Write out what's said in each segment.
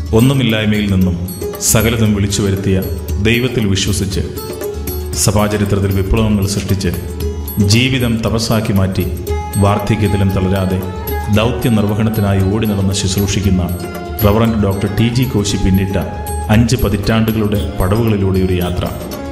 ഒന്നുമില്ലായ്മയിൽ നിന്നും സകലതും വിളിച്ചു വരുത്തിയ ദൈവത്തിൽ വിശ്വസിച്ച് സഭാചരിത്രത്തിൽ വിപ്ലവങ്ങൾ സൃഷ്ടിച്ച് ജീവിതം തപസ്സാക്കി മാറ്റി വാർദ്ധക്യത്തിലും തളരാതെ ദൗത്യ നിർവഹണത്തിനായി ഓടി നടന്ന് ശുശ്രൂഷിക്കുന്ന reverend doctor T G Koshy പിന്നിട്ട അഞ്ച് പതിറ്റാണ്ടുകളുടെ പടവുകളിലൂടെ ഒരു യാത്ര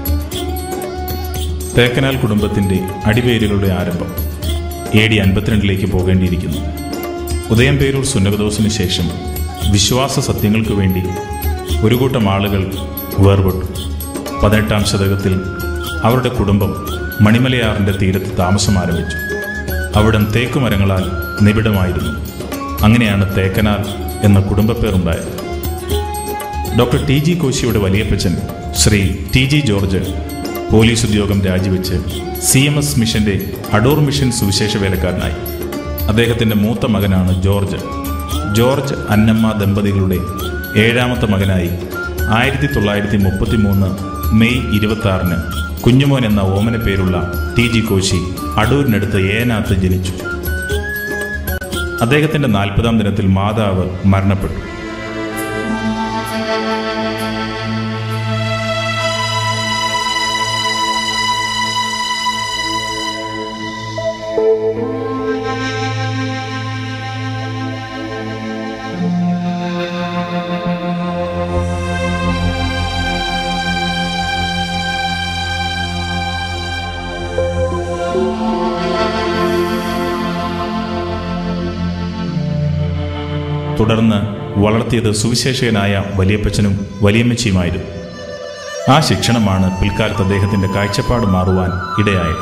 തേക്കനാൽ കുടുംബത്തിന്റെ അടിവേരുകളുടെ ആരംഭം എ ഡി അൻപത്തിരണ്ടിലേക്ക് പോകേണ്ടിയിരിക്കുന്നു ഉദയംപേരൂർ സുന്നകദോസിന് ശേഷം വിശ്വാസ സത്യങ്ങൾക്ക് വേണ്ടി ഒരു കൂട്ടം ആളുകൾ വേർപെട്ടു പതിനെട്ടാം ശതകത്തിൽ അവരുടെ കുടുംബം മണിമലയാറിന്റെ തീരത്ത് താമസം ആരംഭിച്ചു അവിടം തേക്കുമരങ്ങളാൽ നിബിഡമായിരുന്നു അങ്ങനെയാണ് തേക്കനാൽ എന്ന കുടുംബപ്പേറുണ്ടായത് ഡോക്ടർ ടി ജി കോശിയുടെ വലിയപ്പച്ചൻ Shri T G George police ഉദ്യോഗം രാജിവെച്ച് സി എം എസ് മിഷന്റെ അടൂർ മിഷൻ സുവിശേഷ വേലക്കാരനായി അദ്ദേഹത്തിന്റെ മൂത്ത മകനാണ് ജോർജ് ജോർജ് അന്നമ്മ ദമ്പതികളുടെ ഏഴാമത്തെ മകനായി ആയിരത്തി തൊള്ളായിരത്തി മുപ്പത്തി മൂന്ന് മെയ് ഇരുപത്തി ആറിന് കുഞ്ഞുമോൻ എന്ന ഓമന പേരുള്ള ടി ജി കോശി അടൂരിനടുത്ത് ഏനാത്ത് ജനിച്ചു അദ്ദേഹത്തിന്റെ നാൽപ്പതാം ദിനത്തിൽ മാതാവ് മരണപ്പെട്ടു തുടർന്ന് വളർത്തിയത് സുവിശേഷകനായ വലിയപ്പച്ചനും വലിയമ്മച്ചിയുമായിരുന്നു ആ ശിക്ഷണമാണ് പിൽക്കാലത്ത് അദ്ദേഹത്തിന്റെ കാഴ്ചപ്പാട് മാറുവാൻ ഇടയായത്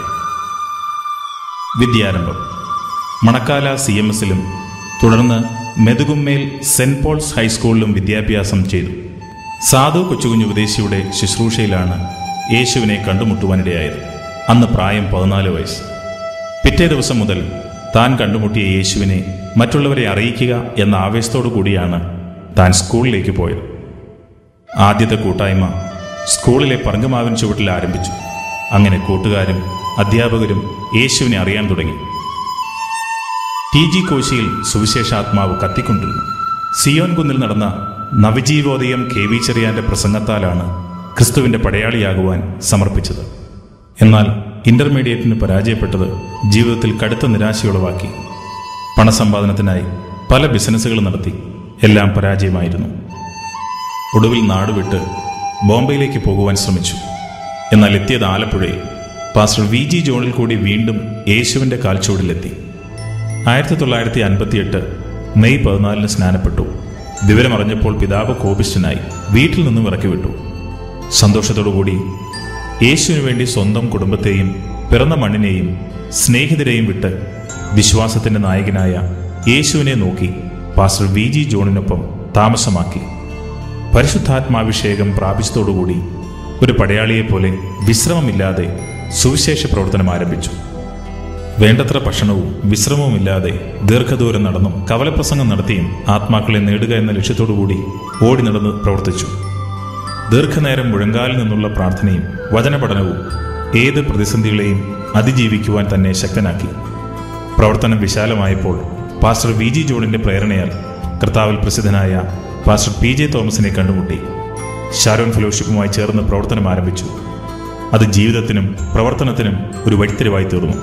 വിദ്യാരംഭം മണക്കാല സി എം എസിലും തുടർന്ന് മെതുകുമ്മേൽ സെന്റ് പോൾസ് ഹൈസ്കൂളിലും വിദ്യാഭ്യാസം ചെയ്തു സാധു കൊച്ചുകുഞ്ഞു ഉപദേശിയുടെ ശുശ്രൂഷയിലാണ് യേശുവിനെ കണ്ടുമുട്ടുവാനിടയായത് അന്ന് പ്രായം പതിനാല് വയസ്സ് പിറ്റേ ദിവസം മുതൽ താൻ കണ്ടുമുട്ടിയ യേശുവിനെ മറ്റുള്ളവരെ അറിയിക്കുക എന്ന ആവേശത്തോടു കൂടിയാണ് താൻ സ്കൂളിലേക്ക് പോയത് ആദ്യത്തെ കൂട്ടായ്മ സ്കൂളിലെ പറങ്കമാവിൻ ചുവട്ടിൽ ആരംഭിച്ചു അങ്ങനെ കൂട്ടുകാരും അധ്യാപകരും യേശുവിനെ അറിയാൻ തുടങ്ങി ടി ജി കോശിയിൽ സുവിശേഷാത്മാവ് കത്തിക്കൊണ്ടിരുന്നു സിയോൻ കുന്നിൽ നടന്ന നവജീവോദയം കെ വി ചെറിയാന്റെ പ്രസംഗത്താലാണ് ക്രിസ്തുവിന്റെ പടയാളിയാകുവാൻ സമർപ്പിച്ചത് എന്നാൽ ഇന്റർമീഡിയറ്റിന് പരാജയപ്പെട്ടത് ജീവിതത്തിൽ കടുത്ത നിരാശയുളവാക്കി പണസമ്പാദനത്തിനായി പല ബിസിനസ്സുകൾ നടത്തി എല്ലാം പരാജയമായിരുന്നു ഒടുവിൽ നാടുവിട്ട് ബോംബെയിലേക്ക് പോകുവാൻ ശ്രമിച്ചു എന്നാൽ എത്തിയത് ആലപ്പുഴയിൽ പാസ്റ്റർ വി ജി ജോണിൽ കൂടി വീണ്ടും യേശുവിന്റെ കാൽച്ചുവടിലെത്തി ആയിരത്തി തൊള്ളായിരത്തി അൻപത്തിയെട്ട് മെയ് പതിനാലിന് സ്നാനപ്പെട്ടു വിവരമറിഞ്ഞപ്പോൾ പിതാവ് കോപിഷ്ഠനായി വീട്ടിൽ നിന്നും ഇറക്കി വിട്ടു സന്തോഷത്തോടുകൂടി യേശുവിനു വേണ്ടി സ്വന്തം കുടുംബത്തെയും പിറന്ന മണ്ണിനെയും സ്നേഹിതരെയും വിട്ട് വിശ്വാസത്തിന്റെ നായകനായ യേശുവിനെ നോക്കി പാസ്റ്റർ വി ജി ജോണിനൊപ്പം താമസമാക്കി പരിശുദ്ധാത്മാഭിഷേകം പ്രാപിച്ചതോടുകൂടി ഒരു പടയാളിയെപ്പോലെ വിശ്രമമില്ലാതെ സുവിശേഷ പ്രവർത്തനം ആരംഭിച്ചു വേണ്ടത്ര ഭക്ഷണവും വിശ്രമവുമില്ലാതെ ദീർഘദൂരം നടന്നും കവലപ്രസംഗം നടത്തിയും ആത്മാക്കളെ നേടുക എന്ന ലക്ഷ്യത്തോടുകൂടി ഓടി നടന്ന് പ്രവർത്തിച്ചു ദീർഘനേരം മുഴങ്കാലിൽ നിന്നുള്ള പ്രാർത്ഥനയും വചനപഠനവും ഏത് പ്രതിസന്ധികളെയും അതിജീവിക്കുവാൻ തന്നെ ശക്തനാക്കി പ്രവർത്തനം വിശാലമായപ്പോൾ പാസ്റ്റർ വി ജി ജോണിന്റെ പ്രേരണയാൽ കർത്താവിൽ പ്രസിദ്ധനായ പാസ്റ്റർ പി ജെ തോമസിനെ കണ്ടുമുട്ടി ഷാരോൺ ഫെലോഷിപ്പുമായി ചേർന്ന് പ്രവർത്തനം ആരംഭിച്ചു അത് ജീവിതത്തിനും പ്രവർത്തനത്തിനും ഒരു വഴിത്തിരിവായി തീർന്നു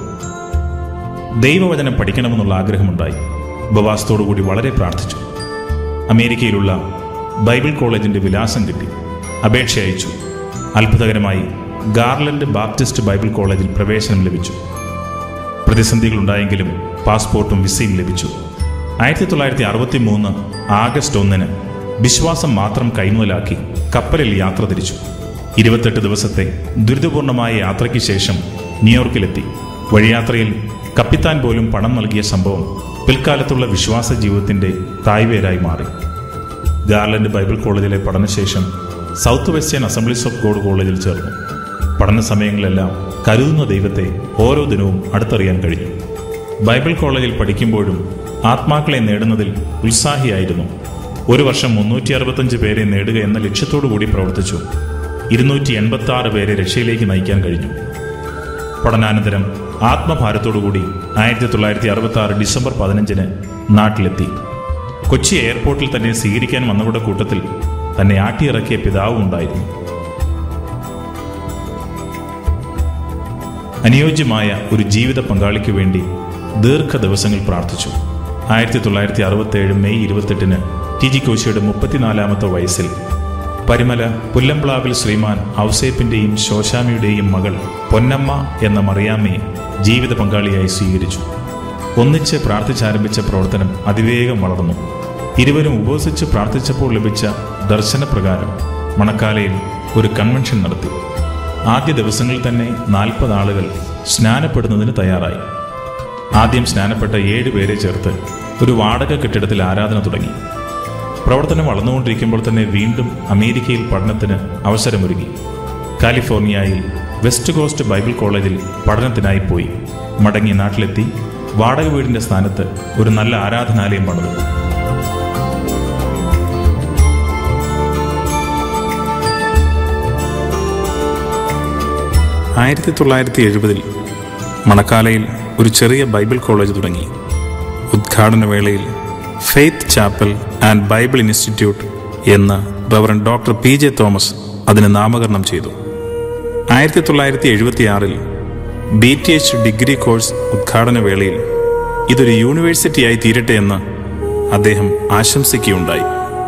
ദൈവവചനം പഠിക്കണമെന്നുള്ള ആഗ്രഹമുണ്ടായി ഉപവാസത്തോടുകൂടി വളരെ പ്രാർത്ഥിച്ചു അമേരിക്കയിലുള്ള ബൈബിൾ കോളേജിന്റെ വിലാസം കിട്ടി അപേക്ഷ അയച്ചു അത്ഭുതകരമായി ഗാർലൻഡ് ബാപ്റ്റിസ്റ്റ് ബൈബിൾ കോളേജിൽ പ്രവേശനം ലഭിച്ചു പ്രതിസന്ധികളുണ്ടായെങ്കിലും പാസ്പോർട്ടും വിസയും ലഭിച്ചു ആയിരത്തി തൊള്ളായിരത്തി അറുപത്തി മൂന്ന് ആഗസ്റ്റ് ഒന്നിന് വിശ്വാസം മാത്രം കൈമുതലാക്കി കപ്പലിൽ യാത്ര തിരിച്ചു ഇരുപത്തെട്ട് ദിവസത്തെ ദുരിതപൂർണമായ യാത്രയ്ക്ക് ശേഷം ന്യൂയോർക്കിലെത്തി വഴിയാത്രയിൽ കപ്പിത്താൻ പോലും പണം നൽകിയ സംഭവം പിൽക്കാലത്തുള്ള വിശ്വാസ ജീവിതത്തിന്റെ തായ്വേരായി മാറി ഗാർലൻഡ് ബൈബിൾ കോളേജിലെ പഠനശേഷം South Western Assemblies of God കോളേജിൽ ചേർന്നു പഠന സമയങ്ങളിലെല്ലാം കരുതുന്ന ദൈവത്തെ ഓരോ ദിനവും അടുത്തറിയാൻ കഴിഞ്ഞു ബൈബിൾ കോളേജിൽ പഠിക്കുമ്പോഴും ആത്മാക്കളെ നേടുന്നതിൽ ഉത്സാഹിയായിരുന്നു ഒരു വർഷം മുന്നൂറ്റി അറുപത്തഞ്ച് പേരെ നേടുക എന്ന ലക്ഷ്യത്തോടു കൂടി പ്രവർത്തിച്ചു ഇരുന്നൂറ്റി എൺപത്തി ആറ് പേരെ രക്ഷയിലേക്ക് നയിക്കാൻ കഴിഞ്ഞു പഠനാനന്തരം ആത്മഭാരത്തോടുകൂടി ആയിരത്തി തൊള്ളായിരത്തി അറുപത്തി ആറ് ഡിസംബർ പതിനഞ്ചിന് നാട്ടിലെത്തി കൊച്ചി എയർപോർട്ടിൽ തന്നെ സ്വീകരിക്കാൻ വന്നവരുടെ കൂട്ടത്തിൽ തന്നെ ആട്ടിയിറക്കിയ പിതാവും ഉണ്ടായിരുന്നു അനുയോജ്യമായ ഒരു ജീവിത പങ്കാളിക്ക് വേണ്ടി ദീർഘ ദിവസങ്ങൾ പ്രാർത്ഥിച്ചു ആയിരത്തി തൊള്ളായിരത്തി അറുപത്തി ഏഴ് മെയ് ഇരുപത്തെട്ടിന് ടി ജി കോശിയുടെ മുപ്പത്തിനാലാമത്തെ വയസ്സിൽ പരിമല പുല്ലംപ്ലാവിൽ ശ്രീമാൻ ഔസേപ്പിന്റെയും ശോശാമിയുടെയും മകൾ പൊന്നമ്മ എന്ന മറിയാമ്മയെ ജീവിത പങ്കാളിയായി സ്വീകരിച്ചു ഒന്നിച്ച് പ്രാർത്ഥിച്ചാരംഭിച്ച പ്രവർത്തനം അതിവേഗം വളർന്നു ഇരുവരും ഉപവസിച്ച് പ്രാർത്ഥിച്ചപ്പോൾ ലഭിച്ച ദർശനപ്രകാരം മണക്കാലയിൽ ഒരു കൺവെൻഷൻ നടത്തി ആദ്യ ദിവസങ്ങളിൽ തന്നെ നാൽപ്പത് ആളുകൾ സ്നാനപ്പെടുന്നതിന് തയ്യാറായി ആദ്യം സ്നാനപ്പെട്ട ഏഴ് പേരെ ചേർത്ത് ഒരു വാടക കെട്ടിടത്തിൽ ആരാധന തുടങ്ങി പ്രവർത്തനം വളർന്നുകൊണ്ടിരിക്കുമ്പോൾ തന്നെ വീണ്ടും അമേരിക്കയിൽ പഠനത്തിന് അവസരമൊരുങ്ങി കാലിഫോർണിയയിൽ വെസ്റ്റ് കോസ്റ്റ് ബൈബിൾ കോളേജിൽ പഠനത്തിനായി പോയി മടങ്ങി നാട്ടിലെത്തി വാടക വീടിന്റെ സ്ഥാനത്ത് ഒരു നല്ല ആരാധനാലയം പണിതു ആയിരത്തി തൊള്ളായിരത്തി എഴുപതിൽ മണക്കാലയിൽ ഒരു ചെറിയ ബൈബിൾ കോളേജ് തുടങ്ങി ഉദ്ഘാടന വേളയിൽ Faith Chapel and Bible Institute എന്ന് reverend doctor P J Thomas അതിന് നാമകരണം ചെയ്തു ആയിരത്തി തൊള്ളായിരത്തി എഴുപത്തിയാറിൽ B T H degree course ഉദ്ഘാടന വേളയിൽ ഇതൊരു യൂണിവേഴ്സിറ്റിയായി തീരട്ടെ എന്ന് അദ്ദേഹം ആശംസിക്കുകയുണ്ടായി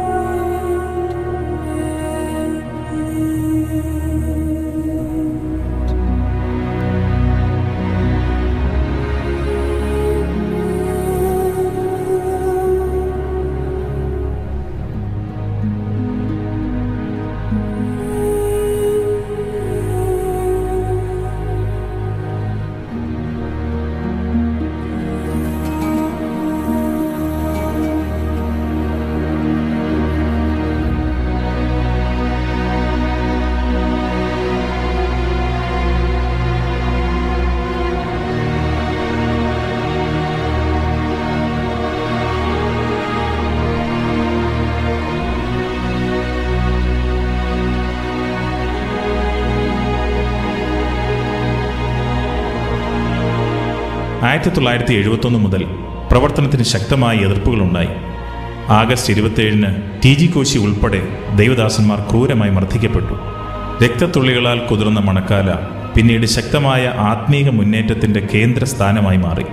ആയിരത്തി തൊള്ളായിരത്തി എഴുപത്തൊന്ന് മുതൽ പ്രവർത്തനത്തിന് ശക്തമായ എതിർപ്പുകളുണ്ടായി ആഗസ്റ്റ് ഇരുപത്തിയേഴിന് ടി ജി കോശി ഉൾപ്പെടെ ദൈവദാസന്മാർ ക്രൂരമായി മർദ്ദിക്കപ്പെട്ടു രക്തത്തുള്ളികളാൽ കുതിർന്ന മണക്കാല പിന്നീട് ശക്തമായ ആത്മീക മുന്നേറ്റത്തിന്റെ കേന്ദ്രസ്ഥാനമായി മാറി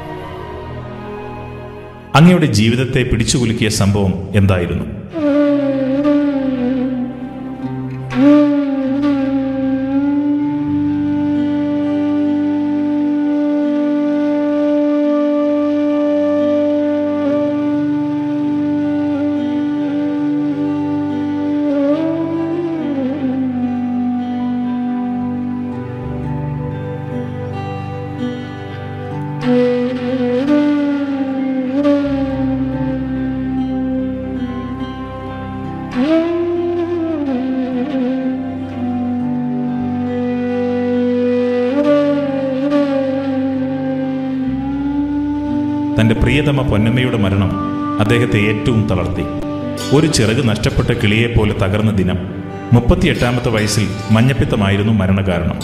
അങ്ങയുടെ ജീവിതത്തെ പിടിച്ചുകുലുക്കിയ സംഭവം എന്തായിരുന്നു തന്റെ പ്രിയതമ പൊന്നമ്മയുടെ മരണം അദ്ദേഹത്തെ ഏറ്റവും തളർത്തി ഒരു ചിറക് നഷ്ടപ്പെട്ട കിളിയെപ്പോലെ തകർന്ന ദിനം മുപ്പത്തിയെട്ടാമത്തെ വയസ്സിൽ മഞ്ഞപ്പിത്തമായിരുന്നു മരണകാരണം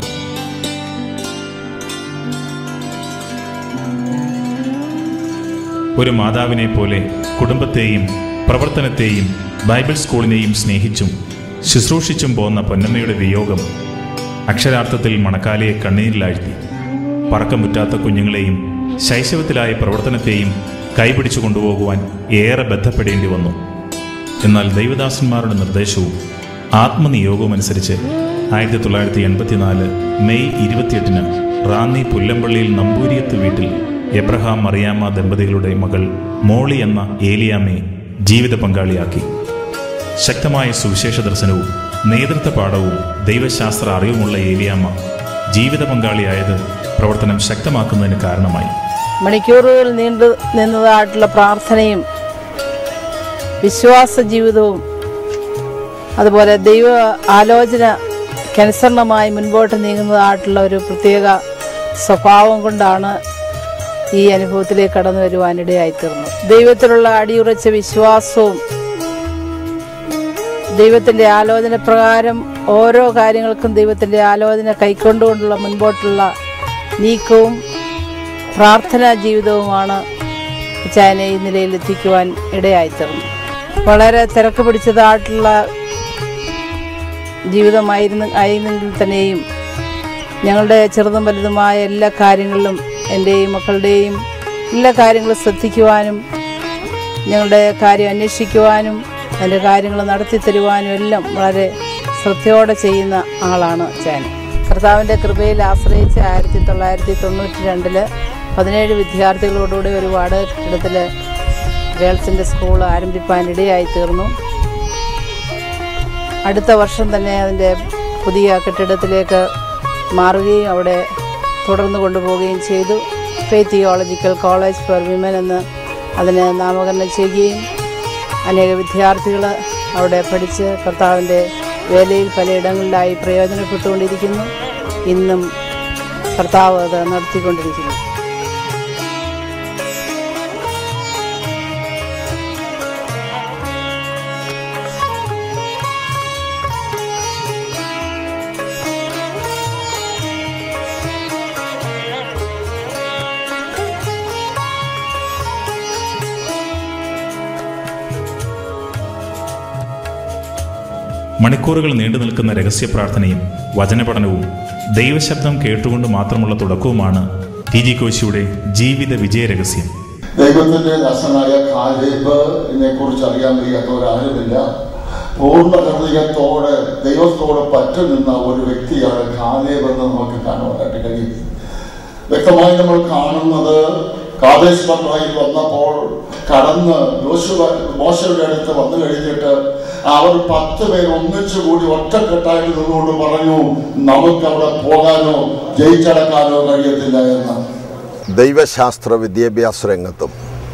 ഒരു മാതാവിനെ പോലെ കുടുംബത്തെയും പ്രവർത്തനത്തെയും ബൈബിൾ സ്കൂളിനെയും സ്നേഹിച്ചും ശുശ്രൂഷിച്ചും പോന്ന പൊന്നമ്മയുടെ വിയോഗം അക്ഷരാർത്ഥത്തിൽ മണക്കാലയെ കണ്ണീരിലാഴ്ത്തി പറക്കമുറ്റാത്ത കുഞ്ഞുങ്ങളെയും ശൈശവത്തിലായ പ്രവർത്തനത്തെയും കൈപിടിച്ചു കൊണ്ടുപോകുവാൻ ഏറെ ബന്ധപ്പെടേണ്ടി വന്നു എന്നാൽ ദൈവദാസന്മാരുടെ നിർദ്ദേശവും ആത്മനിയോഗവും അനുസരിച്ച് ആയിരത്തി തൊള്ളായിരത്തി എൺപത്തിനാല് മെയ് ഇരുപത്തിയെട്ടിന് റാന്നി പുല്ലമ്പള്ളിയിൽ നമ്പൂരിയത്ത് വീട്ടിൽ എബ്രഹാം മറിയാമ്മ ദമ്പതികളുടെ മകൾ മോളി എന്ന ഏലിയാമ്മയെ ജീവിത പങ്കാളിയാക്കി ശക്തമായ സുവിശേഷ ദർശനവും നേതൃത്വ പാഠവും ദൈവശാസ്ത്ര അറിവുമുള്ള ഏലിയാമ്മ ജീവിത പങ്കാളിയായത് പ്രവർത്തനം ശക്തമാക്കുന്നതിന് കാരണമായി മണിക്കൂറുകൾ നീണ്ടു നിന്നതായിട്ടുള്ള പ്രാർത്ഥനയും വിശ്വാസ ജീവിതവും അതുപോലെ ദൈവ ആലോചനക്കനുസരണമായി മുൻപോട്ട് നീങ്ങുന്നതായിട്ടുള്ള ഒരു പ്രത്യേക സ്വഭാവം കൊണ്ടാണ് ഈ അനുഭവത്തിലേക്ക് കടന്നു വരുവാനിടയായിത്തീർന്നു ദൈവത്തിലുള്ള അടിയുറച്ച വിശ്വാസവും ദൈവത്തിൻ്റെ ആലോചന പ്രകാരം ഓരോ കാര്യങ്ങൾക്കും ദൈവത്തിൻ്റെ ആലോചന കൈക്കൊണ്ടുകൊണ്ടുള്ള മുൻപോട്ടുള്ള നീക്കവും പ്രാർത്ഥനാ ജീവിതവുമാണ് അച്ചായനെ ഈ നിലയിൽ എത്തിക്കുവാൻ ഇടയായിത്തീർന്നു വളരെ തിരക്ക് പിടിച്ചതായിട്ടുള്ള ജീവിതമായിരുന്നു ആയിരുന്നെങ്കിൽ തന്നെയും ഞങ്ങളുടെ ചെറുതും വലുതുമായ എല്ലാ കാര്യങ്ങളിലും എൻ്റെയും മക്കളുടെയും എല്ലാ കാര്യങ്ങളും ശ്രദ്ധിക്കുവാനും ഞങ്ങളുടെ കാര്യം അന്വേഷിക്കുവാനും അതിൻ്റെ കാര്യങ്ങൾ നടത്തി തരുവാനും എല്ലാം വളരെ ശ്രദ്ധയോടെ ചെയ്യുന്ന ആളാണ് ചാൻ കർത്താവിൻ്റെ കൃപയിൽ ആശ്രയിച്ച് ആയിരത്തി തൊള്ളായിരത്തി തൊണ്ണൂറ്റി രണ്ടില് പതിനേഴ് വിദ്യാർത്ഥികളോടുകൂടി ഒരു വാടക കെട്ടിടത്തിൽ ഗേൾസിൻ്റെ സ്കൂൾ ആരംഭിക്കാൻ ഇടയായി തീർന്നു അടുത്ത വർഷം തന്നെ അതിൻ്റെ പുതിയ കെട്ടിടത്തിലേക്ക് മാറുകയും അവിടെ തുടർന്ന് കൊണ്ടുപോവുകയും ചെയ്തു Faith Theological College for Women എന്ന് അതിന് നാമകരണം ചെയ്യുകയും അനേക വിദ്യാർത്ഥികൾ അവിടെ പഠിച്ച് കർത്താവിൻ്റെ വേലയിൽ പലയിടങ്ങളിലായി പ്രയോജനപ്പെട്ടുകൊണ്ടിരിക്കുന്നു ഇന്നും കർത്താവ് അത് നടത്തിക്കൊണ്ടിരിക്കുന്നു മണിക്കൂറുകൾ നീണ്ടു നിൽക്കുന്ന രഹസ്യ പ്രാർത്ഥനയും വചനപഠനവും ദൈവശബ്ദം കേട്ടുകൊണ്ട് മാത്രമുള്ള തുടക്കവുമാണ് ടി ജി കോശിയുടെ ജീവിത വിജയ രഹസ്യം ദൈവത്തിന്റെ ദാസനായ കാലേബിനെ കുറിച്ച് അറിയാൻ വയ്യാത്തവരാരുമില്ല പൂർണ്ണ ഹൃദയത്തോടെ ദൈവത്തോട് പറ്റു നിന്ന ഒരു വ്യക്തിയാണ് കാലേബ് എന്ന് നമുക്ക് കാണുവാനായിട്ട് കഴിയും വ്യക്തമായി നമ്മൾ കാണുന്നത് കാദേശ് പത്രായിൽ വന്നപ്പോൾ കടന്ന് യോശുവ മോശയുടെ അടുത്ത് വന്നു കഴിഞ്ഞിട്ട് അവർ പത്ത് പേർ ഒന്നിച്ചു കൂടി ഒറ്റക്കെട്ടായിട്ട് നിന്നുകൊണ്ട് പറഞ്ഞു നമുക്ക് അവിടെ പോകാനോ ജയിച്ചടക്കാനോ കഴിയത്തില്ല എന്ന് ദൈവശാസ്ത്ര വിദ്യാഭ്യാസ രംഗത്തും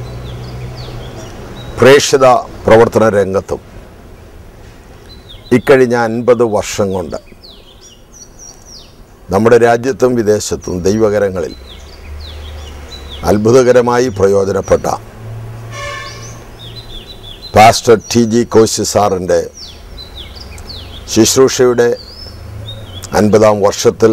പ്രേക്ഷിത പ്രവർത്തന രംഗത്തും ഇക്കഴിഞ്ഞ അൻപത് വർഷം കൊണ്ട് നമ്മുടെ രാജ്യത്തും വിദേശത്തും ദൈവകരങ്ങളിൽ അത്ഭുതകരമായി പ്രയോജനപ്പെട്ട പാസ്റ്റർ ടി ജി കോശി സാറിൻ്റെ ശുശ്രൂഷയുടെ അൻപതാം വർഷത്തിൽ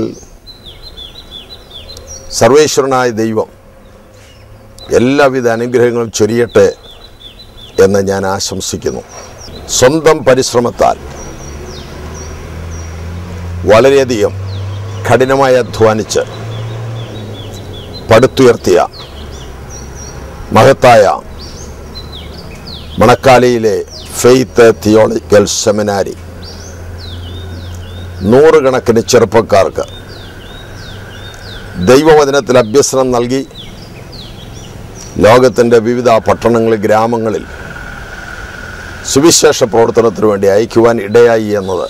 സർവേശ്വരനായ ദൈവം എല്ലാവിധ അനുഗ്രഹങ്ങളും ചൊരിയട്ടെ എന്ന് ഞാൻ ആശംസിക്കുന്നു സ്വന്തം പരിശ്രമത്താൽ വളരെയധികം കഠിനമായി അധ്വാനിച്ച് പടുത്തുയർത്തിയ മഹത്തായ മണക്കാലയിലെ ഫെയ്ത്ത് തിയോളജിക്കൽ സെമിനാരി നൂറുകണക്കിന് ചെറുപ്പക്കാർക്ക് ദൈവവചനത്തിൽ അഭ്യസനം നൽകി ലോകത്തിൻ്റെ വിവിധ പട്ടണങ്ങളിൽ ഗ്രാമങ്ങളിൽ സുവിശേഷ പ്രവർത്തനത്തിന് വേണ്ടി അയക്കുവാൻ ഇടയായി എന്നത്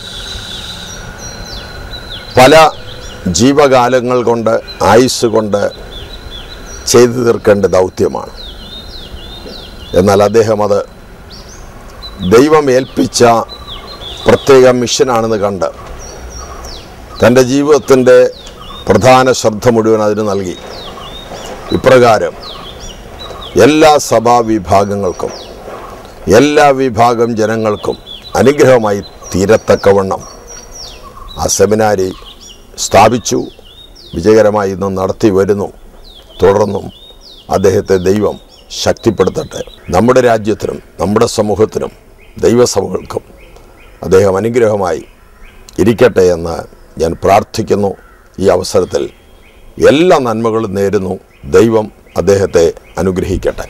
പല ജീവകാലങ്ങൾ കൊണ്ട് ആയുസ് കൊണ്ട് ചെയ്തു തീർക്കേണ്ട ദൗത്യമാണ് എന്നാൽ അദ്ദേഹം അത് ദൈവം ഏൽപ്പിച്ച പ്രത്യേക മിഷനാണെന്ന് കണ്ട് തൻ്റെ ജീവിതത്തിൻ്റെ പ്രധാന ശ്രദ്ധ മുഴുവൻ അതിന് നൽകി ഇപ്രകാരം എല്ലാ സഭാ വിഭാഗങ്ങൾക്കും എല്ലാ വിഭാഗം ജനങ്ങൾക്കും അനുഗ്രഹമായി തീരത്തക്കവണ്ണം ആ സെമിനാരി സ്ഥാപിച്ചു വിജയകരമായി ഇന്ന് നടത്തി വരുന്നു തുടർന്നും അദ്ദേഹത്തെ ദൈവം ശക്തിപ്പെടുത്തട്ടെ നമ്മുടെ രാജ്യത്തിനും നമ്മുടെ സമൂഹത്തിനും ദൈവസഭകൾക്കും അദ്ദേഹം അനുഗ്രഹമായി ഇരിക്കട്ടെ എന്ന് ഞാൻ പ്രാർത്ഥിക്കുന്നു ഈ അവസരത്തിൽ എല്ലാ നന്മകളും നേരുന്നു ദൈവം അദ്ദേഹത്തെ അനുഗ്രഹിക്കട്ടെ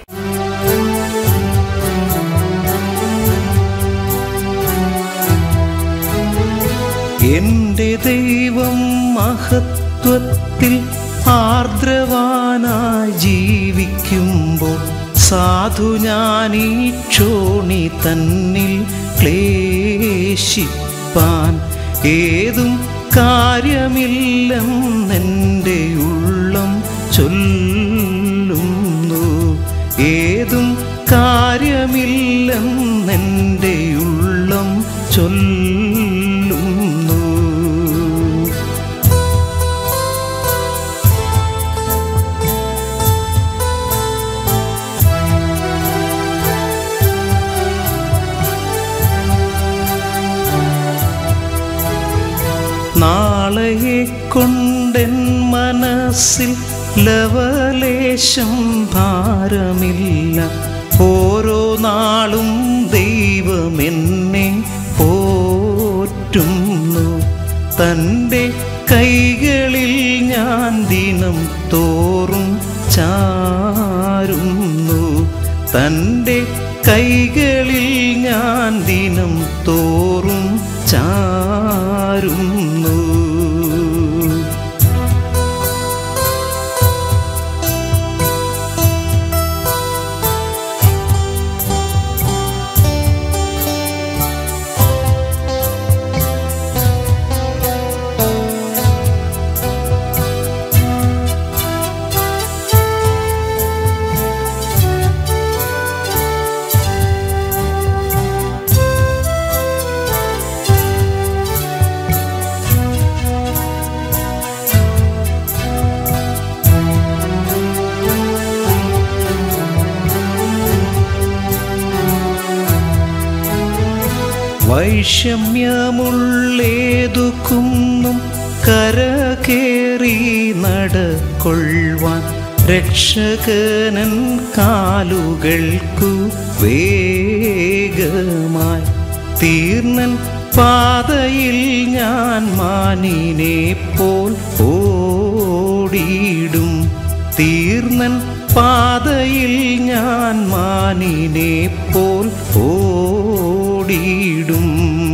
എന്റെ ദൈവം മഹത്വത്തിൽ ആർദ്രവാനായി ജീവിക്കുമ്പോൾ സാധു ഞാനീ ക്ഷോണി തന്നിൽ ക്ലേശിപ്പാൻ ഏതും കാര്യമില്ലെന്നെൻ്റെ ഉള്ളം ചൊല്ലുന്നു ഏതും കാര്യമില്ലെന്നെൻ്റെ ഉള്ളം ചൊല്ലുന്നു നാളെയെ കൊണ്ടെൻ മനസ്സിൽ ലവലേശമില്ല ലേശം ഭാരമില്ല ഓരോ നാളും ദൈവം എന്നെ പോറ്റുന്നു തൻ്റെ കൈകളിൽ ഞാൻ ദിനം തോറും ചാരുന്നു തൻ്റെ കൈകളിൽ ഞാൻ ദിനം തോറും ചാരുന്നു വൈഷമ്യമുള്ളേതു കുന്നും കരകേറി നടക്കൊള്ളുവാൻ രക്ഷകനൻ കാലുകൾക്കു വേഗമായി തീർന്നൻ പാതയിൽ ഞാൻ മാനിനെ പോൽ ഓടിയിടും തീർന്നൻ പാതയിൽ ഞാൻ മാനിനെ പോൽ ഓടിയിടും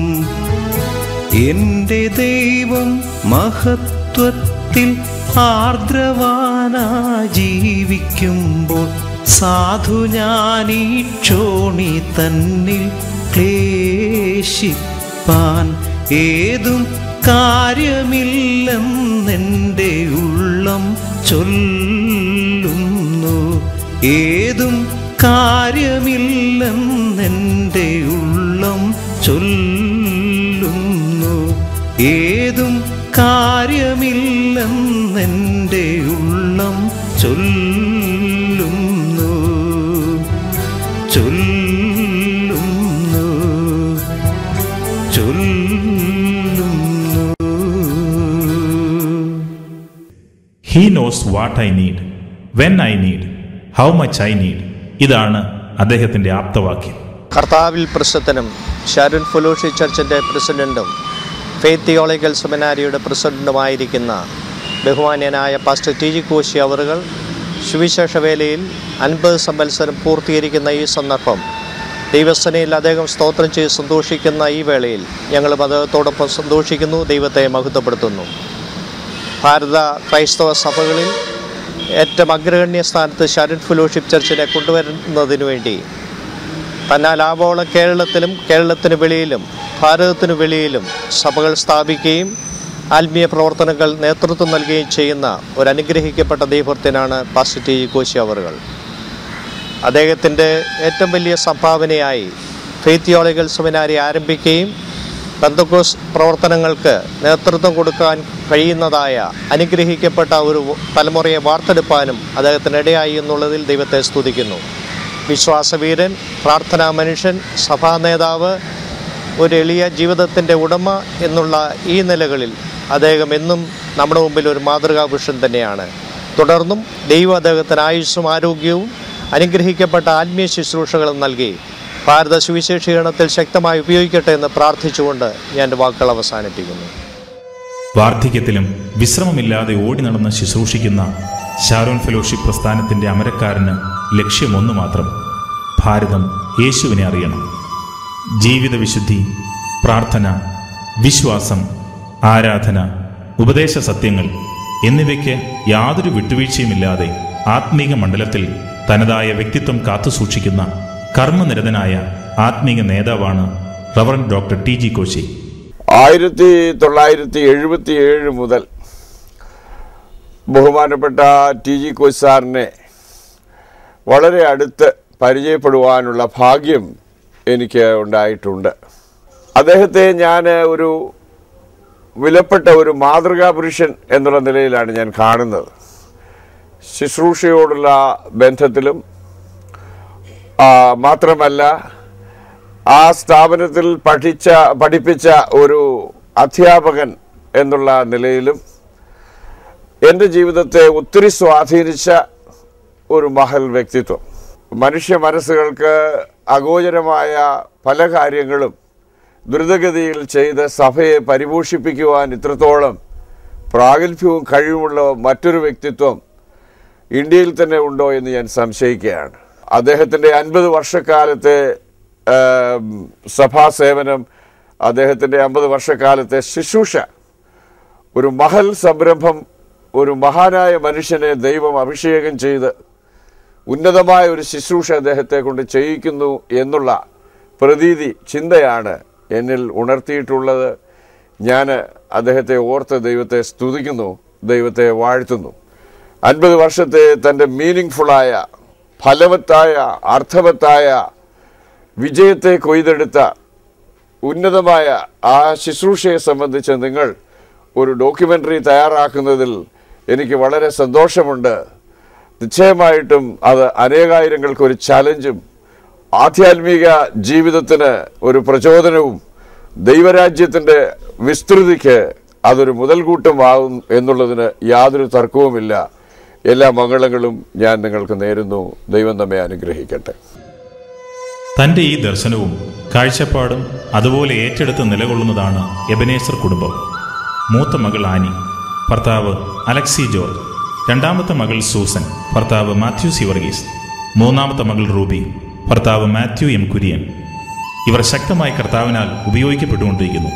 എന്റെ ദൈവം മഹത്വത്തിൽ ആർദ്രവാനാ ജീവിക്കുമ്പോൾ സാധു ഞാനീ ക്ഷോണി തന്നിൽ ക്ലേശിപ്പാൻ ഏതും കാര്യമില്ലെന്നെൻ്റെ ഉള്ളം ചൊല്ലുന്നു ഏതും കാര്യമില്ലെന്നെൻ്റെ ഉള്ളം ചൊല്ലുന്നു ഏതും കാര്യമില്ലെന്നെൻ്റെ ഉള്ളം ചൊല്ലുന്നു ചൊല്ലുന്നു ചൊല്ലുന്നു he knows what I need when I need how much I need ഇതാണ് അദ്ദേഹത്തിന്റെ ആപ്തവാക്യം കർത്താവിൽ പ്രസിദ്ധനും ഷാരുൻ ഫൊലോഷി ചർച്ചിൻ്റെ പ്രസിഡൻറ്റും ഫെയ്ത്ത് തിയോളജിക്കൽ സെമിനാരിയുടെ പ്രസിഡൻറ്റുമായിരിക്കുന്ന ബഹുമാന്യനായ പാസ്റ്റർ ടി ജി കോശി അവറുകൾ സുവിശേഷ വേലയിൽ അൻപത് സംവത്സരം പൂർത്തീകരിക്കുന്ന ഈ സന്ദർഭം ദൈവസനയിൽ അദ്ദേഹം സ്തോത്രം ചെയ്ത് സന്തോഷിക്കുന്ന ഈ വേളയിൽ ഞങ്ങളും അദ്ദേഹത്തോടൊപ്പം സന്തോഷിക്കുന്നു ദൈവത്തെ മഹത്വപ്പെടുത്തുന്നു ഭാരത ക്രൈസ്തവ സഭകളിൽ ഏറ്റവും അഗ്രഗണ്യ സ്ഥാനത്ത് ഷാരുൻ ഫെലോഷിപ്പ് ചർച്ചിനെ കൊണ്ടുവരുന്നതിനു വേണ്ടി തന്നാൽ ആവോളം കേരളത്തിലും കേരളത്തിന് വെളിയിലും ഭാരതത്തിന് വെളിയിലും സഭകൾ സ്ഥാപിക്കുകയും ആത്മീയ പ്രവർത്തനങ്ങൾ നേതൃത്വം നൽകുകയും ചെയ്യുന്ന ഒരു അനുഗ്രഹിക്കപ്പെട്ട ദൈവത്തിനാണ് പാസ്റ്റർ ടി കോശി അവറുകൾ അദ്ദേഹത്തിൻ്റെ ഏറ്റവും വലിയ സംഭാവനയായി ഫെയ്ത്ത് തിയോളജിക്കൽ സെമിനാരി ആരംഭിക്കുകയും ബന്ധക്കോസ് പ്രവർത്തനങ്ങൾക്ക് നേതൃത്വം കൊടുക്കാൻ കഴിയുന്നതായ അനുഗ്രഹിക്കപ്പെട്ട ഒരു തലമുറയെ വാർത്തെടുപ്പാനും അദ്ദേഹത്തിന് ഇടയായി എന്നുള്ളതിൽ ദൈവത്തെ സ്തുതിക്കുന്നു വിശ്വാസവീരൻ പ്രാർത്ഥനാ മനുഷ്യൻ സഭാ നേതാവ് ഒരു എളിയ ജീവിതത്തിൻ്റെ ഉടമ എന്നുള്ള ഈ നിലകളിൽ അദ്ദേഹം എന്നും നമ്മുടെ മുമ്പിൽ ഒരു മാതൃകാ പുരുഷൻ തന്നെയാണ് തുടർന്നും ദൈവം അദ്ദേഹത്തിന് ആയുസ്സും ആരോഗ്യവും അനുഗ്രഹിക്കപ്പെട്ട ആത്മീയ ശുശ്രൂഷകളും നൽകി ഭാരത സുവിശേഷീകരണത്തിൽ ശക്തമായി ഉപയോഗിക്കട്ടെ എന്ന് പ്രാർത്ഥിച്ചുകൊണ്ട് ഞാൻ എൻ്റെ വാക്കുകൾ അവസാനിപ്പിക്കുന്നു വാർദ്ധക്യത്തിലും വിശ്രമമില്ലാതെ ഓടി നടന്ന് ശുശ്രൂഷിക്കുന്ന ഷാരോൺ ഫെലോഷിപ്പ് പ്രസ്ഥാനത്തിന്റെ അമരക്കാരന് ലക്ഷ്യമൊന്നു മാത്രം ഭാരതം യേശുവിനെ അറിയണം ജീവിത വിശുദ്ധി പ്രാർത്ഥന വിശ്വാസം ആരാധന ഉപദേശ സത്യങ്ങൾ എന്നിവയ്ക്ക് യാതൊരു വിട്ടുവീഴ്ചയുമില്ലാതെ ആത്മീക മണ്ഡലത്തിൽ തനതായ വ്യക്തിത്വം കാത്തുസൂക്ഷിക്കുന്ന കർമ്മനിരതനായ ആത്മീക നേതാവാണ് reverend doctor T G Koshy ആയിരത്തി തൊള്ളായിരത്തി എഴുപത്തി ഏഴ് മുതൽ ബഹുമാനപ്പെട്ട ടി ജി കോശ് സാറിനെ വളരെ അടുത്ത് പരിചയപ്പെടുവാനുള്ള ഭാഗ്യം എനിക്ക് ഉണ്ടായിട്ടുണ്ട് അദ്ദേഹത്തെ ഞാൻ ഒരു വിലപ്പെട്ട ഒരു മാതൃകാ പുരുഷൻ എന്നുള്ള നിലയിലാണ് ഞാൻ കാണുന്നത് ശുശ്രൂഷയോടുള്ള ബന്ധത്തിലും ആ, മാത്രമല്ല ആ സ്ഥാപനത്തിൽ പഠിച്ച പഠിപ്പിച്ച ഒരു അധ്യാപകൻ എന്നുള്ള നിലയിലും എൻ്റെ ജീവിതത്തെ ഒത്തിരി സ്വാധീനിച്ച ഒരു മഹൽ വ്യക്തിത്വം മനുഷ്യ മനസ്സുകൾക്ക് അഗോചരമായ പല കാര്യങ്ങളും ദ്രുതഗതിയിൽ ചെയ്ത് സഭയെ പരിപോഷിപ്പിക്കുവാൻ ഇത്രത്തോളം പ്രാഗൽഭ്യവും കഴിവുമുള്ള മറ്റൊരു വ്യക്തിത്വം ഇന്ത്യയിൽ തന്നെ ഉണ്ടോ എന്ന് ഞാൻ സംശയിക്കുകയാണ് അദ്ദേഹത്തിൻ്റെ അൻപത് വർഷക്കാലത്തെ ആം, സഭാ സേവനം അദ്ദേഹത്തിൻ്റെ അമ്പത് വർഷക്കാലത്തെ ശുശ്രൂഷ ഒരു മഹൽ സംരംഭം ഒരു മഹാനായ മനുഷ്യനെ ദൈവം അഭിഷേകം ചെയ്ത് ഉന്നതമായ ഒരു ശുശ്രൂഷ അദ്ദേഹത്തെ കൊണ്ട് ചെയ്യിക്കുന്നു എന്നുള്ള പ്രതീതി ചിന്തയാണ് എന്നിൽ ഉണർത്തിയിട്ടുള്ളത് ഞാൻ അദ്ദേഹത്തെ ഓർത്ത് ദൈവത്തെ സ്തുതിക്കുന്നു ദൈവത്തെ വാഴ്ത്തുന്നു അൻപത് വർഷത്തെ തൻ്റെ മീനിങ് ഫുള്ളായ ഫലവത്തായ അർത്ഥവത്തായ വിജയത്തെ കൊയ്തെടുത്ത ഉന്നതമായ ആ ശുശ്രൂഷയെ സംബന്ധിച്ച് നിങ്ങൾ ഒരു ഡോക്യുമെൻ്ററി തയ്യാറാക്കുന്നതിൽ എനിക്ക് വളരെ സന്തോഷമുണ്ട് നിശ്ചയമായിട്ടും അത് അനേകായിരങ്ങൾക്ക് ഒരു ചലഞ്ചും ആധ്യാത്മിക ജീവിതത്തിന് ഒരു പ്രചോദനവും ദൈവരാജ്യത്തിൻ്റെ വിസ്തൃതിക്ക് അതൊരു മുതൽകൂട്ടമാകും എന്നുള്ളതിന് യാതൊരു തർക്കവുമില്ല എല്ലാ മംഗളങ്ങളും ഞാൻ നിങ്ങൾക്ക് നേരുന്നു ദൈവം നമ്മെ അനുഗ്രഹിക്കട്ടെ തന്റെ ഈ ദർശനവും കാഴ്ചപ്പാടും അതുപോലെ ഏറ്റെടുത്ത് നിലകൊള്ളുന്നതാണ് എബനേസർ കുടുംബം മൂത്ത മകൾ ആനി ഭർത്താവ് അലക്സി ജോർജ് രണ്ടാമത്തെ മകൾ സൂസൻ ഭർത്താവ് മാത്യു സിവർഗീസ് മൂന്നാമത്തെ മകൾ റൂബി ഭർത്താവ് മാത്യു എം കുര്യൻ ഇവർ ശക്തമായി കർത്താവിനാൽ ഉപയോഗിക്കപ്പെട്ടുകൊണ്ടിരിക്കുന്നു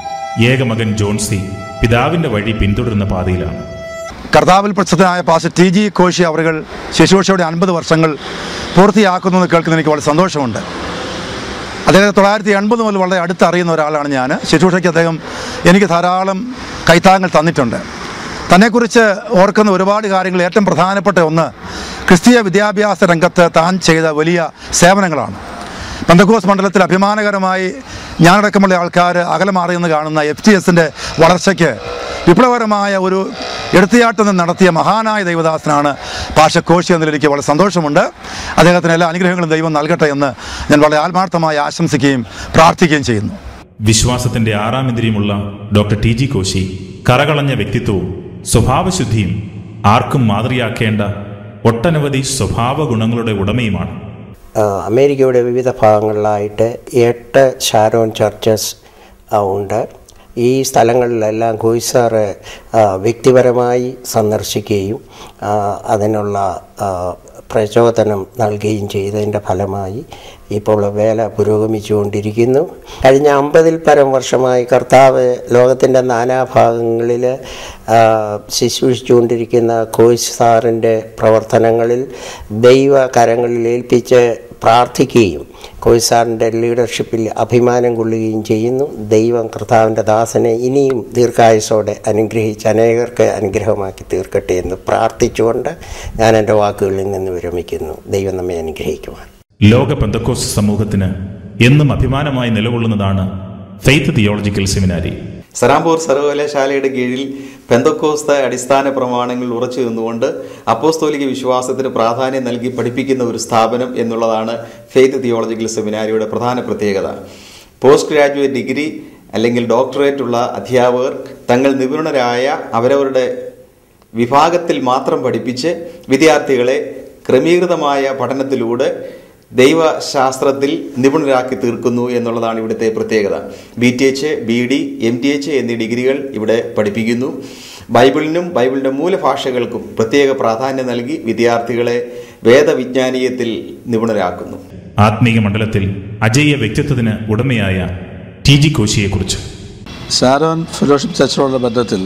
ഏകമകൻ ജോൺസി പിതാവിന്റെ വഴി പിന്തുടരുന്ന പാതയിലാണ് കർത്താവിൽ പ്രസിദ്ധനായ പാസ് ടി ജി കോശി അവറുകൾ ശുശ്രൂഷയുടെ അൻപത് വർഷങ്ങൾ പൂർത്തിയാക്കുന്നു എന്ന് കേൾക്കുന്ന എനിക്ക് വളരെ സന്തോഷമുണ്ട് അദ്ദേഹത്തെ തൊള്ളായിരത്തി എൺപത് മുതൽ വളരെ അടുത്തറിയുന്ന ഒരാളാണ് ഞാൻ ശുശ്രൂഷയ്ക്ക് അദ്ദേഹം എനിക്ക് ധാരാളം കൈത്താങ്ങൽ തന്നിട്ടുണ്ട് തന്നെക്കുറിച്ച് ഓർക്കുന്ന ഒരുപാട് കാര്യങ്ങൾ ഏറ്റവും പ്രധാനപ്പെട്ട ഒന്ന് ക്രിസ്തീയ വിദ്യാഭ്യാസ രംഗത്ത് താൻ ചെയ്ത വലിയ സേവനങ്ങളാണ് പന്തക്കോസ് മണ്ഡലത്തിൽ അഭിമാനകരമായി ഞാനടക്കമുള്ള ആൾക്കാർ അകലെ മാറിയെന്ന് കാണുന്ന എഫ് ടി എസിൻ്റെ വളർച്ചയ്ക്ക് വിപ്ലവകരമായ ഒരു എടുത്തിയാട്ടം നടത്തിയ മഹാനായ ദൈവദാസനാണ് പാഷ കോശി എന്നതിൽ എനിക്ക് വളരെ സന്തോഷമുണ്ട് അദ്ദേഹത്തിന് എല്ലാ അനുഗ്രഹങ്ങളും ദൈവം നൽകട്ടെ എന്ന് ഞാൻ വളരെ ആത്മാർത്ഥമായി ആശംസിക്കുകയും പ്രാർത്ഥിക്കുകയും ചെയ്യുന്നു വിശ്വാസത്തിന്റെ ആറാം ഇന്ദ്രിയമുള്ള ഡോക്ടർ ടി ജി കോശി കറകളഞ്ഞ വ്യക്തിത്വവും സ്വഭാവശുദ്ധിയും ആർക്കും മാതൃയാക്കേണ്ട ഒട്ടനവധി സ്വഭാവ ഗുണങ്ങളുടെ ഉടമയുമാണ് ആ, അമേരിക്കയുടെ വിവിധ ഭാഗങ്ങളിലായിട്ട് എട്ട് ഷാരോൺ ചർച്ചസ് ആ, ഉണ്ട് ഈ സ്ഥലങ്ങളിലെല്ലാം കോയിസാറ് വ്യക്തിപരമായി സന്ദർശിക്കുകയും ആ, അതിനുള്ള ആ, പ്രചോദനം നൽകുകയും ചെയ്തതിൻ്റെ ഫലമായി ഇപ്പോൾ വേല പുരോഗമിച്ചുകൊണ്ടിരിക്കുന്നു കഴിഞ്ഞ അമ്പതിൽ പരം വർഷമായി കർത്താവ് ലോകത്തിൻ്റെ നാനാഭാഗങ്ങളിൽ ആ, ശുശ്രൂഷിച്ചുകൊണ്ടിരിക്കുന്ന കോയ്സ് സാറിൻ്റെ പ്രവർത്തനങ്ങളിൽ ദൈവ കരങ്ങളിൽ ഏൽപ്പിച്ച് പ്രാർത്ഥിക്കുകയും കോയ്സ് സാറിൻ്റെ ലീഡർഷിപ്പിൽ അഭിമാനം കൊള്ളുകയും ചെയ്യുന്നു ദൈവം കർത്താവിൻ്റെ ദാസനെ ഇനിയും ദീർഘായുസോടെ അനുഗ്രഹിച്ച് അനേകർക്ക് അനുഗ്രഹമാക്കി തീർക്കട്ടെ എന്ന് പ്രാർത്ഥിച്ചുകൊണ്ട് ഞാൻ എൻ്റെ വാക്കുകളിൽ നിന്ന് വിരമിക്കുന്നു ദൈവം നമ്മെ അനുഗ്രഹിക്കുവാൻ ലോക പെന്തക്കോസ് സമൂഹത്തിന് എന്നും അഭിമാനമായി നിലകൊള്ളുന്നതാണ് ഫെയ്ത്ത് തിയോളജിക്കൽ സെമിനാരി സരാംപൂർ സർവകലാശാലയുടെ കീഴിൽ പെന്തക്കോസ്ത അടിസ്ഥാന പ്രമാണങ്ങൾ ഉറച്ചു നിന്നുകൊണ്ട് അപ്പോസ്തോലിക വിശ്വാസത്തിന് പ്രാധാന്യം നൽകി പഠിപ്പിക്കുന്ന ഒരു സ്ഥാപനം എന്നുള്ളതാണ് ഫെയ്ത്ത് തിയോളജിക്കൽ സെമിനാരിയുടെ പ്രധാന പ്രത്യേകത പോസ്റ്റ് ഗ്രാജുവേറ്റ് ഡിഗ്രി അല്ലെങ്കിൽ ഡോക്ടറേറ്റ് ഉള്ള അധ്യാപകർ തങ്ങൾ നിപുണരായ അവരവരുടെ വിഭാഗത്തിൽ മാത്രം പഠിപ്പിച്ച് വിദ്യാർത്ഥികളെ ക്രമീകൃതമായ പഠനത്തിലൂടെ ദൈവശാസ്ത്രത്തിൽ നിപുണരാക്കി തീർക്കുന്നു എന്നുള്ളതാണ് ഇവിടുത്തെ പ്രത്യേകത B T H B D M T H എന്നീ ഡിഗ്രികൾ ഇവിടെ പഠിപ്പിക്കുന്നു ബൈബിളിനും ബൈബിളിൻ്റെ മൂലഭാഷകൾക്കും പ്രത്യേക പ്രാധാന്യം നൽകി വിദ്യാർത്ഥികളെ വേദവിജ്ഞാനീയത്തിൽ നിപുണരാക്കുന്നു ആത്മീയ മണ്ഡലത്തിൽ അജയ്യ വ്യക്തിത്വത്തിന് ഉടമയായ ടി ജി കോശിയെക്കുറിച്ച് ഷാരോൺ ഫെലോഷിപ്പ് ചർച്ചിലുള്ള ബന്ധത്തിൽ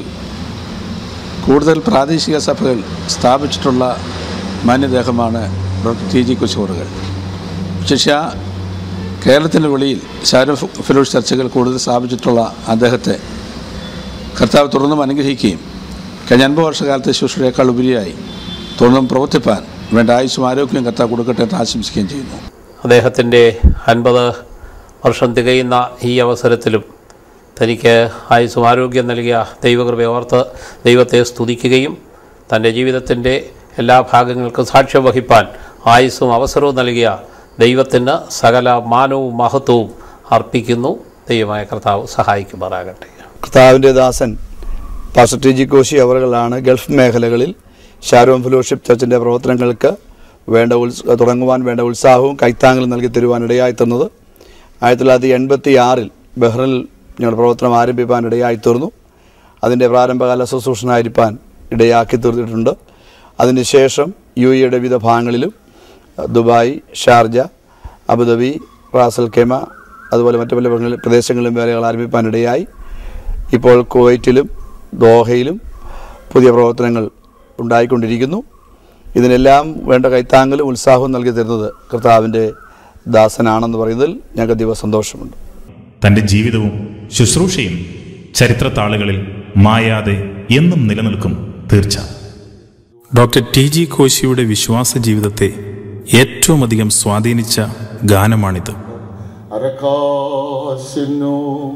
കൂടുതൽ പ്രാദേശിക സഭകൾ സ്ഥാപിച്ചിട്ടുള്ള മാന്യദേഹമാണ് ഡോക്ടർ ടി ജി കുശോറുകൾ ശിഷ്യ കേരളത്തിൻ്റെ വെളിയിൽ ഷാരോൺ ഫെലോഷ് ചർച്ചകൾ കൂടുതൽ സ്ഥാപിച്ചിട്ടുള്ള അദ്ദേഹത്തെ കർത്താവ് തുറന്നും അനുഗ്രഹിക്കുകയും കഴിഞ്ഞ അൻപത് വർഷകാലത്തെ ശുശ്രൂഷയേക്കാൾ ഉപരിയായി തുറന്നും പ്രവർത്തിപ്പാൻ വേണ്ട ആയുസ്സും ആരോഗ്യവും കർത്താവ് കൊടുക്കട്ടെ എന്ന് ആശംസിക്കുകയും ചെയ്യുന്നു അദ്ദേഹത്തിൻ്റെ അൻപത് വർഷം തികയുന്ന ഈ അവസരത്തിലും തനിക്ക് ആയുസ്സും ആരോഗ്യം നൽകിയ ദൈവകൃപ ഓർത്ത് ദൈവത്തെ സ്തുതിക്കുകയും തൻ്റെ ജീവിതത്തിൻ്റെ എല്ലാ ഭാഗങ്ങൾക്കും സാക്ഷ്യം വഹിപ്പാൻ ആയുസ്സും അവസരവും നൽകിയ ദൈവത്തിന് സകല മാനവും മഹത്വവും അർപ്പിക്കുന്നു ദൈവമായ കർത്താവ് സഹായിക്കുമാറാകട്ടെ കർത്താവിൻ്റെ ദാസൻ പാസ്റ്റർ ടി ജി കോശി അവറുകളാണ് ഗൾഫ് മേഖലകളിൽ ഷാരോൺ ഫെലോഷിപ്പ് ചർച്ചിൻ്റെ പ്രവർത്തനങ്ങൾക്ക് വേണ്ട ഉത്സ തുടങ്ങുവാൻ വേണ്ട ഉത്സാഹവും കൈത്താങ്ങലും നൽകി തരുവാൻ ഇടയായി തന്നത് ആയിരത്തി തൊള്ളായിരത്തി എൺപത്തി ആറിൽ ബഹ്റിനിൽ ഞങ്ങൾ പ്രവർത്തനം ആരംഭിക്കാൻ ഇടയായി തീർന്നു അതിൻ്റെ പ്രാരംഭകാല ശുശ്രൂഷനായിരിക്കാൻ ഇടയാക്കി തീർത്തിട്ടുണ്ട് അതിനുശേഷം യു എയുടെ വിവിധ ഭാഗങ്ങളിലും Dubai Sharjah Abu Dhabi Ras al Khaimah അതുപോലെ മറ്റു പല പ്രദേശങ്ങളിലും- പ്രദേശങ്ങളിലും വേലകൾ ആരംഭിക്കാൻ ഇടയായി ഇപ്പോൾ കുവൈറ്റിലും ദോഹയിലും പുതിയ പ്രവർത്തനങ്ങൾ ഉണ്ടായിക്കൊണ്ടിരിക്കുന്നു ഇതിനെല്ലാം വേണ്ട കൈത്താങ്ങലും ഉത്സാഹവും നൽകി തരുന്നത് കർത്താവിൻ്റെ ദാസനാണെന്ന് പറയുന്നതിൽ ഞങ്ങൾക്ക് അതീവ സന്തോഷമുണ്ട് തൻ്റെ ജീവിതവും ശുശ്രൂഷയും ചരിത്രത്താളുകളിൽ മായാതെ എന്നും നിലനിൽക്കും തീർച്ച ഡോക്ടർ ടി ജി കോശിയുടെ വിശ്വാസ ജീവിതത്തെ ഏറ്റവും അധികം സ്വാധീനിച്ച ഗാനമാണിത് അരക്കാശിനു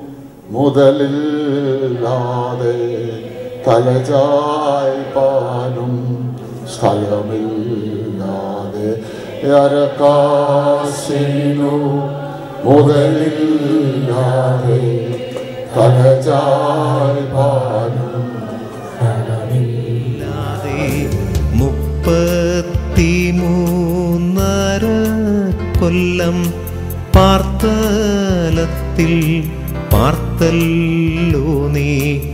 മുതലില്ലാതെ തലചായ്പാനും സ്ഥലമില്ലാതെ അരക്കാശിനു മുതലില്ലാതെ തലചായ്പാനും മുപ്പത്തിമൂന്നര കൊല്ലം പാർത്തലത്തിൽ പാർത്തല്ലോ നീ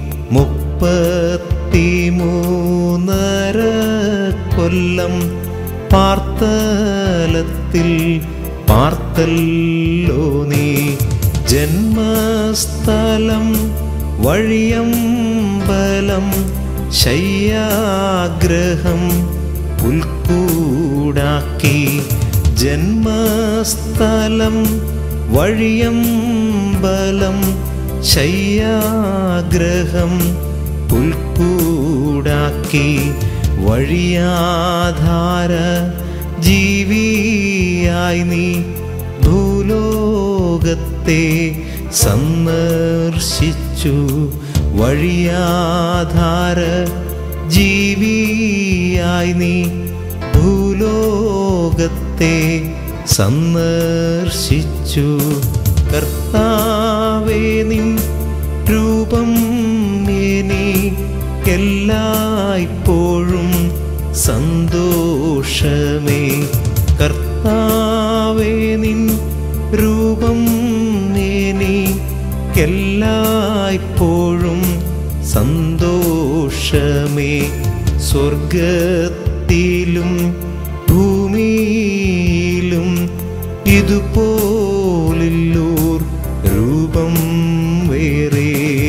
മുപ്പത്തിമൂന്നര കൊല്ലം പാർത്തലത്തിൽ പാർത്തല്ലോ നീ ജന്മസ്ഥലം വഴിയമ്പലം ശയ്യാഗ്രഹം പുൽക്കൂടാക്കി ജന്മസ്ഥലം വഴിയമ്പലം ശയ്യാഗ്രഹം പുൽക്കൂടാക്കി വഴിയാധാര ജീവിയായി നീ ഭൂലോകത്തെ സന്ദർശിച്ചു വഴിയാധാര ജീവിയായി നീ ഭൂലോകത്തെ സന്ദർശിച്ചു കർത്താവേ നിൻ രൂപം എനിക്കെല്ലായ്പ്പോഴും സന്തോഷമേ കർത്താവേ നിൻ രൂപം എനിക്കെല്ലായ്പ്പോഴും സന്തോഷമേ സ്വർഗത്തിലും ഭൂമിയിലും ഇതുപോലുള്ളൂർ രൂപം വേറെ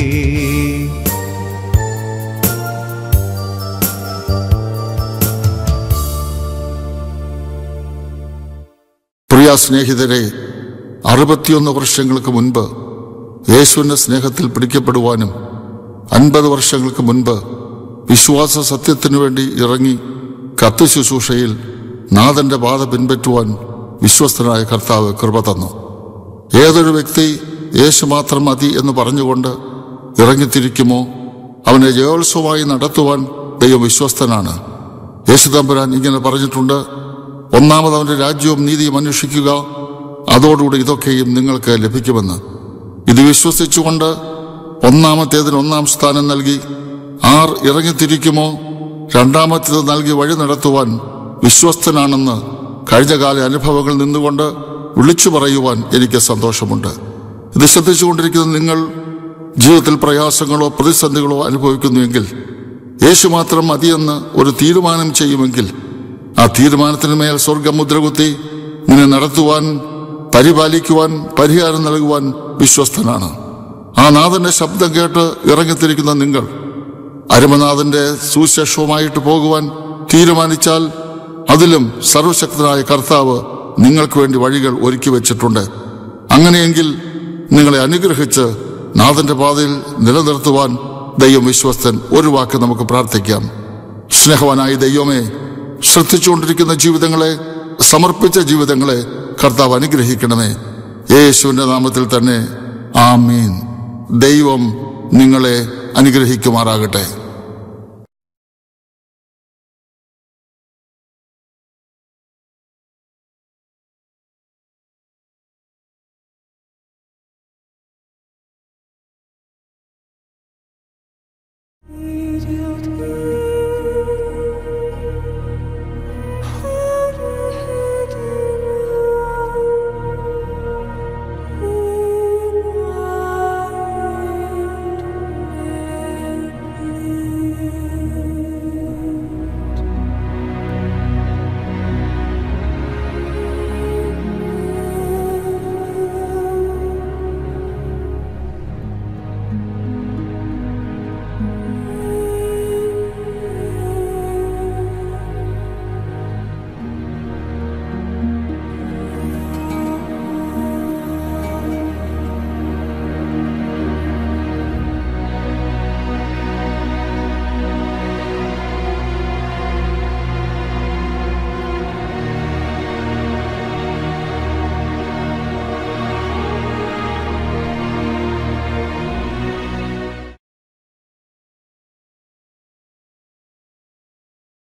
പ്രിയ സ്നേഹിതരെ അറുപത്തിയൊന്ന് വർഷങ്ങൾക്ക് മുൻപ് യേശുവിൻ്റെ സ്നേഹത്തിൽ പിടിക്കപ്പെടുവാനും അൻപത് വർഷങ്ങൾക്ക് മുൻപ് വിശ്വാസ സത്യത്തിനു വേണ്ടി ഇറങ്ങി കത്ത് ശുശ്രൂഷയിൽ നാഥന്റെ പാത പിൻപറ്റുവാൻ വിശ്വസ്തനായ കർത്താവ് കൃപ തന്നു ഏതൊരു വ്യക്തി യേശു മാത്രം മതി എന്ന് പറഞ്ഞുകൊണ്ട് ഇറങ്ങിത്തിരിക്കുമോ അവനെ ജയോത്സവമായി നടത്തുവാൻ ദൈവം വിശ്വസ്തനാണ് യേശുദമ്പുരാൻ ഇങ്ങനെ പറഞ്ഞിട്ടുണ്ട് ഒന്നാമത് അവന്റെ രാജ്യവും നീതിയും അന്വേഷിക്കുക അതോടുകൂടി ഇതൊക്കെയും നിങ്ങൾക്ക് ലഭിക്കുമെന്ന് ഇത് വിശ്വസിച്ചുകൊണ്ട് ഒന്നാമത്തേതിന് ഒന്നാം സ്ഥാനം നൽകി ആർ ഇറങ്ങിത്തിരിക്കുമോ രണ്ടാമത്തേത് നൽകി വഴി നടത്തുവാൻ വിശ്വസ്തനാണെന്ന് കഴിഞ്ഞകാല അനുഭവങ്ങളിൽ നിന്നുകൊണ്ട് വിളിച്ചു പറയുവാൻ എനിക്ക് സന്തോഷമുണ്ട് ഇത് ശ്രദ്ധിച്ചുകൊണ്ടിരിക്കുന്ന നിങ്ങൾ ജീവിതത്തിൽ പ്രയാസങ്ങളോ പ്രതിസന്ധികളോ അനുഭവിക്കുന്നുവെങ്കിൽ യേശു മാത്രം മതിയെന്ന് ഒരു തീരുമാനം ചെയ്യുമെങ്കിൽ ആ തീരുമാനത്തിന് മേൽ സ്വർഗം മുദ്രകുത്തി നിന്നെ നടത്തുവാൻ പരിപാലിക്കുവാൻ പരിഹാരം നൽകുവാൻ വിശ്വസ്തനാണ് ആ നാഥന്റെ ശബ്ദം കേട്ട് ഇറങ്ങിത്തിരിക്കുന്ന നിങ്ങൾ അരുമനാഥന്റെ സുശേഷവുമായിട്ട് പോകുവാൻ തീരുമാനിച്ചാൽ അതിലും സർവശക്തനായ കർത്താവ് നിങ്ങൾക്ക് വേണ്ടി വഴികൾ ഒരുക്കി വെച്ചിട്ടുണ്ട് അങ്ങനെയെങ്കിൽ നിങ്ങളെ അനുഗ്രഹിച്ച് നാഥന്റെ പാതയിൽ നിലനിർത്തുവാൻ ദൈവം വിശ്വസ്തൻ ഒരു വാക്ക് നമുക്ക് പ്രാർത്ഥിക്കാം സ്നേഹവാനായ ദൈവമേ ശ്രദ്ധിച്ചുകൊണ്ടിരിക്കുന്ന ജീവിതങ്ങളെ സമർപ്പിച്ച ജീവിതങ്ങളെ കർത്താവ് അനുഗ്രഹിക്കണമേ യേശുവിന്റെ നാമത്തിൽ തന്നെ ആമീൻ ദൈവം നിങ്ങളെ അനുഗ്രഹിക്കുമാറാകട്ടെ